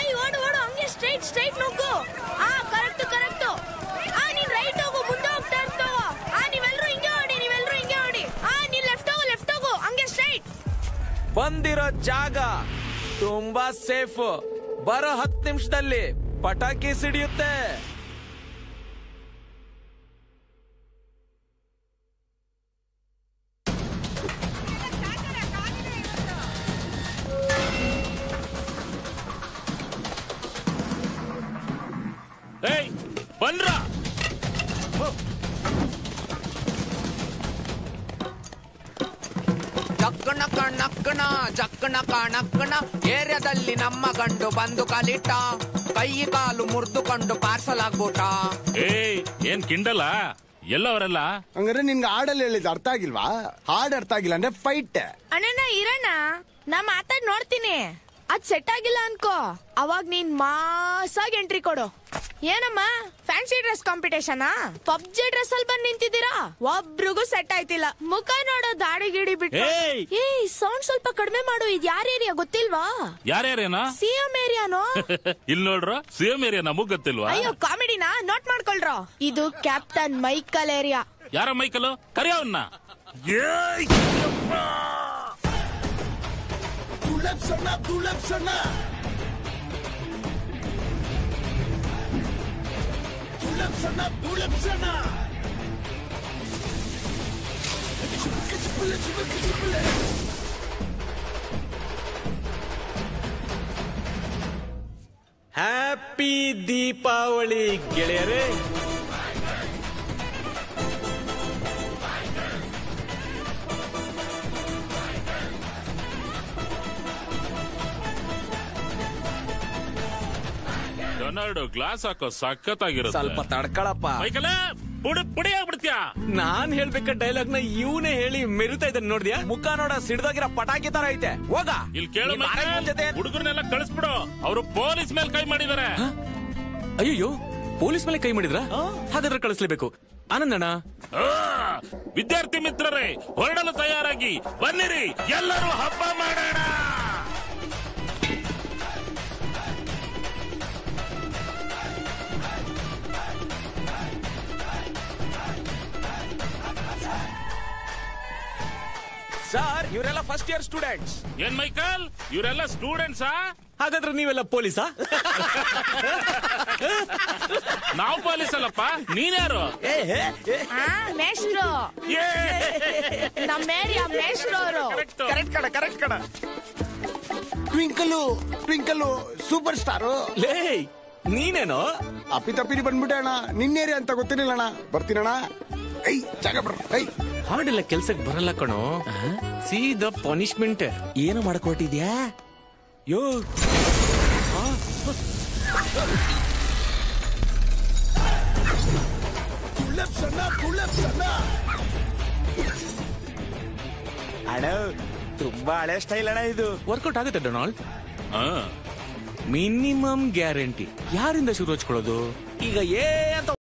I ಓಡು ಓಡು ಹಂಗೆ ಸ್ಟ್ರೈಟ್ ಸ್ಟ್ರೈಟ್ ನುಗ್ಗು ಆ ಕರೆಕ್ಟ್ ಕರೆಕ್ಟ್ ಆ ನೀನ್ ರೈಟ್ ಹೋಗು ಮುಂದೆ ಹೋಗ್ತಾ ಇರ್ತಾವ ಆ ನೀವೆಲ್ರು ಹಿಂಗೆ ಓಡಿ ನೀವೆಲ್ರು ಹಿಂಗೆ ಓಡಿ ಆ ನೀನ್ ಲೆಫ್ಟ್ ಹೋಗು ಲೆಫ್ಟ್ ಹೋಗು ಹಂಗೆ ಸ್ಟ್ರೈಟ್ ಬಂದಿರೋ ಜಾಗ ತುಂಬಾ ಸೇಫ್ ಬರೋ ಹತ್ತು ನಿಮಿಷದಲ್ಲಿ ಪಟಾಕಿ ಸಿಡಿಯುತ್ತೆ ಏಯ್ ಬಂದ್ರ ಜಕ್ಕಣ ಕಣಕ್ಕಣ ಜಕ್ಕಣ ಕಣಕ್ಕಣ ಏರಿಯಾದಲ್ಲಿ ನಮ್ಮ ಗಂಡು ಬಂದು ಕಲಿಟ ಕೈ ಕಾಲು ಮುರಿದುಕೊಂಡು ಪಾರ್ಸಲ್ ಆಗ್ಬಿಟ್ಟ ಏಯ್ ಏನ್ ಕಿಂಡಲ್ಲ ಎಲ್ಲವರೆಲ್ಲ ಹಂಗಾರೆ ನಿನ್ಗೆ ಹಾಡಲ್ಲಿ ಹೇಳಿದ್ ಅರ್ಥ ಆಗಿಲ್ವಾ ಹಾಡ್ ಅರ್ಥ ಆಗಿಲ್ಲ ಅಂದ್ರೆ ಫೈಟ್ ಅಣ್ಣ ಇರಣ್ಣ ನಾ ಮಾತಾಡ್ ನೋಡ್ತೀನಿ ಅದ್ ಸೆಟ್ ಆಗಿಲ್ಲ ಅನ್ಕೋ ಅವಾಗ ನೀನ್ ಮಾಸಾಗಿ ಎಂಟ್ರಿ ಕೊಡು ಏನಮ್ಮ fancy dress competition PUBG dress ಅಲ್ಲಿ ಬಂದ್ ನಿಂತಿದ್ದೀರಾ ಒಬ್ರಿಗೂ ಸೆಟ್ ಆಯ್ತಿಲ್ಲ ಮುಖ ನೋಡೋ ದಾಡಿ ಗಿಡಿ ಬಿಟ್ಟು ಏಯ್! ಏಯ್ ಸೌಂಡ್ ಸ್ವಲ್ಪ ಕಡಿಮೆ ಮಾಡು ಇದ್ ಯಾರ ಏರಿಯಾ ಗೊತ್ತಿಲ್ವಾ ಯಾರ್ಯಾರೇನಾ ಸಿಎಂ ಏರಿಯಾನೋ ಇಲ್ಲಿ ನೋಡ್ರ ಸಿಎಂ ಏರಿಯಾ ನಮಗ್ ಗೊತ್ತಿಲ್ವಾ ಅಯ್ಯೋ ಕಾಮಿಡಿನ ನೋಟ್ ಮಾಡ್ಕೊಳ್ರೋ ಇದು ಕ್ಯಾಪ್ಟನ್ ಮೈಕಲ್ ಏರಿಯಾ ಯಾರ ಮೈಕಲು ಕರಿಯವನ್ನ ಹ್ಯಾಪಿ ದೀಪಾವಳಿ ಗೆಳೆಯರೇ ಡೊನಾಲ್ಡ್ ಗ್ಲಾಸ್ ಹಾಕೋ ಸಖತ್ತಾಗಿರುತ್ತೆ ಸ್ವಲ್ಪ ತಡ್ಕೊಳಪ್ಪ ಮೈಕಲ ಪುಡಿ ಪುಡಿ ಆಗ್ಬಿಡ್ತೀಯಾ ನಾನ್ ಹೇಳ್ಬೇಕ ಡೈಲಾಗ್ ನ ಇವನೇ ಹೇಳಿ ಮೆರಿತಾ ಇದ್ದಾನೆ ನೋಡಿದ್ಯಾ ಮುಖ ನೋಡ ಸಿಡ್ದೋಗಿರೋ ಪಟಾಕಿ ತರ ಐತೆ ಹೋಗ ಇಲ್ಲಿ ಕೇಳು ನೀನ್ ಮಾರಕ್ ನನ್ ಜೊತೆ ಹುಡುಗರನ್ನೆಲ್ಲ ಕಳಿಸ್ಬಿಡು ಅವರು ಪೊಲೀಸ್ ಮೇಲೆ ಕೈ ಮಾಡಿದಾರೆ ಅಯ್ಯೋ ಪೊಲೀಸ್ ಮೇಲೆ ಕೈ ಮಾಡಿದ್ರ ಹಾಗಾದ್ರೆ ಕಳಿಸ್ಲೇಬೇಕು ಆನಂದಣ್ಣ ಆ, ವಿದ್ಯಾರ್ಥಿ ಮಿತ್ರರೇ ಹೊರಡಲು ತಯಾರಾಗಿ ಬನ್ನಿರಿ ಎಲ್ಲರೂ ಹಬ್ಬ ಮಾಡೋಣ ಸರ್ ಇವರೆಲ್ಲ ಫಸ್ಟ್ ಇಯರ್ ಸ್ಟೂಡೆಂಟ್ಸ್ ಏನ್ ಮೈಕಲ್ ಇವರೆಲ್ಲ ಸ್ಟೂಡೆಂಟ್ಸಾ ಹಾಗಾದ್ರೆ ನೀವೆಲ್ಲ ಪೊಲೀಸಾ ನಾವು ಪೊಲೀಸ್ ಅಲ್ಲಪ್ಪ ನೀನ್ಯಾರು ಆ ಮೇಷ್ಟ್ರು ಏ! ನಮ್ಮ ಏರಿಯಾ ಮೇಷ್ಟ್ರು ಅವರು Correct. ಕರೆಕ್ಟ್ ಕಡ ಕರೆಕ್ಟ್ ಕಡ ಟ್ವಿಂಕಲು ಟ್ವಿಂಕಲು ಸೂಪರ್ ಸ್ಟಾರು ಲೇ ನೀನೇನೋ ಅಪ್ಪಿ ತಪ್ಪಿರಿ ಬಂದ್ಬಿಟ್ಟೆ ಅಣ್ಣ ನಿನ್ನೇರಿ ಅಂತ ಗೊತ್ತಿರಲಿಲ್ಲ ಅಣ್ಣ ಬರ್ತೀನಣ್ಣ ಐ ಜಾಗ ಬಿಡ್ರ ಐ ಹಾಡೆಲ್ಲ ಕೆಲ್ಸಕ್ ಬರಲ್ಲ ಕಣೋ ಸೀದಾ ಪನಿಷ್ಮೆಂಟ್ ಏನು ಮಾಡ್ಕೊಟ್ಟಿದ್ಯಾ ಯೋ ಅಣ್ಣ ತುಂಬಾ ಹಳೆ ಸ್ಟೈಲ್ ಅಣ್ಣ ಇದು ವರ್ಕೌಟ್ ಆಗುತ್ತೆ ಡೊನಾಲ್ಡ್ ಆ, ಮಿನಿಮಮ್ ಗ್ಯಾರಂಟಿ ಯಾರಿಂದ ಶುರು ಹಚ್ಕೊಳ್ಳೋದು ಈಗ ಏ ಅಂತ